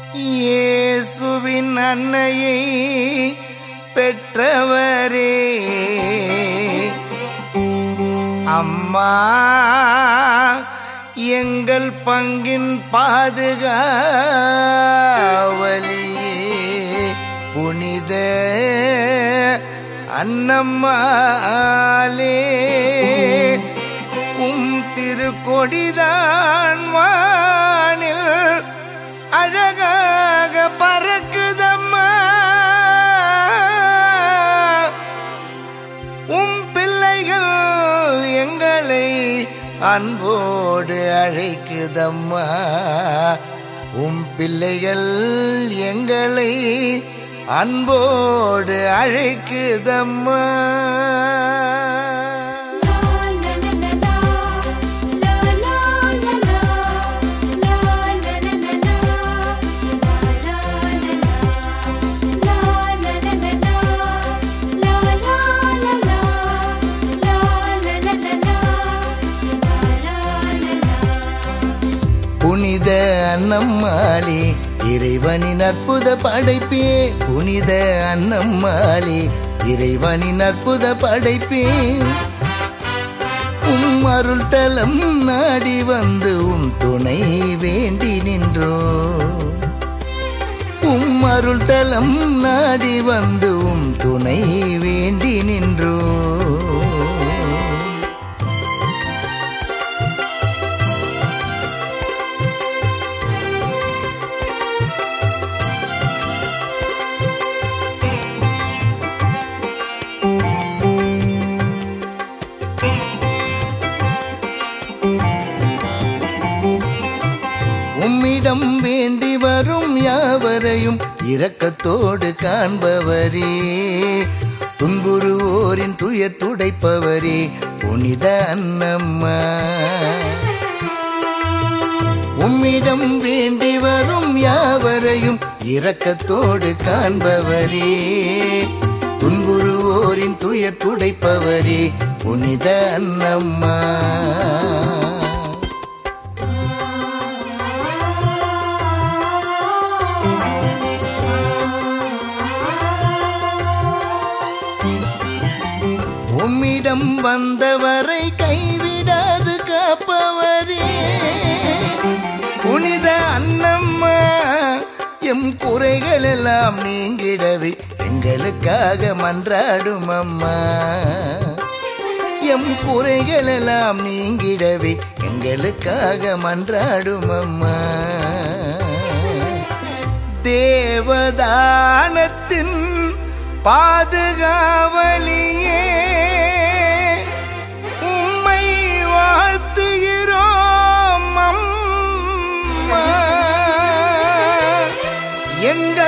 இயேசுவின் அன்னையை பெற்றவரே அம்மா எங்கள் பங்கின் பாதுகாவலியே புனித அன்னம்மாளே உம் திருக்கொடிதான் வானில் அழகாக பறக்குதம்மா உம் பிள்ளைகள் எங்களை அன்போடு அழைக்குதம்மா உம் பிள்ளைகள் எங்களை அன்போடு அழைக்குதம்மா புனித அன்னம்மாளே இறைவனின் அற்புத படைப்பே புனித அன்னம்மாளே இறைவனின் அற்புத படைப்பே உம் அருள் தலம் நாடி வந்து உம் துணை வேண்டி நின்றோ உம் அருள் தலம் நாடி வந்து உம் துணை வேண்டி நின்றோ உம்மிடம் வேண்டி வரும் யாவரையும் இரக்கத்தோடு காண்பவரே துன்புறுவோரின் துயர் துடைப்பவரே புனித அன்னம்மா உம்மிடம் வேண்டி வரும் யாவரையும் இரக்கத்தோடு காண்பவரே துன்புறுவோரின் துயர் துடைப்பவரே புனித அன்னம்மா உம்மிடம் வந்தவரை கைவிடாது காப்பவரே புனித அன்னம்மா எம் குறைகள் எல்லாம் நீங்கிடவே எங்களுக்காக மன்றாடும் அம்மா எம் குறைகள் எல்லாம் நீங்கிடவே எங்களுக்காக மன்றாடும் அம்மா தேவதானத்தின் பாதுகாவலியே உம்மை வாழ்த்துகிறோம் அம்மா எங்கள்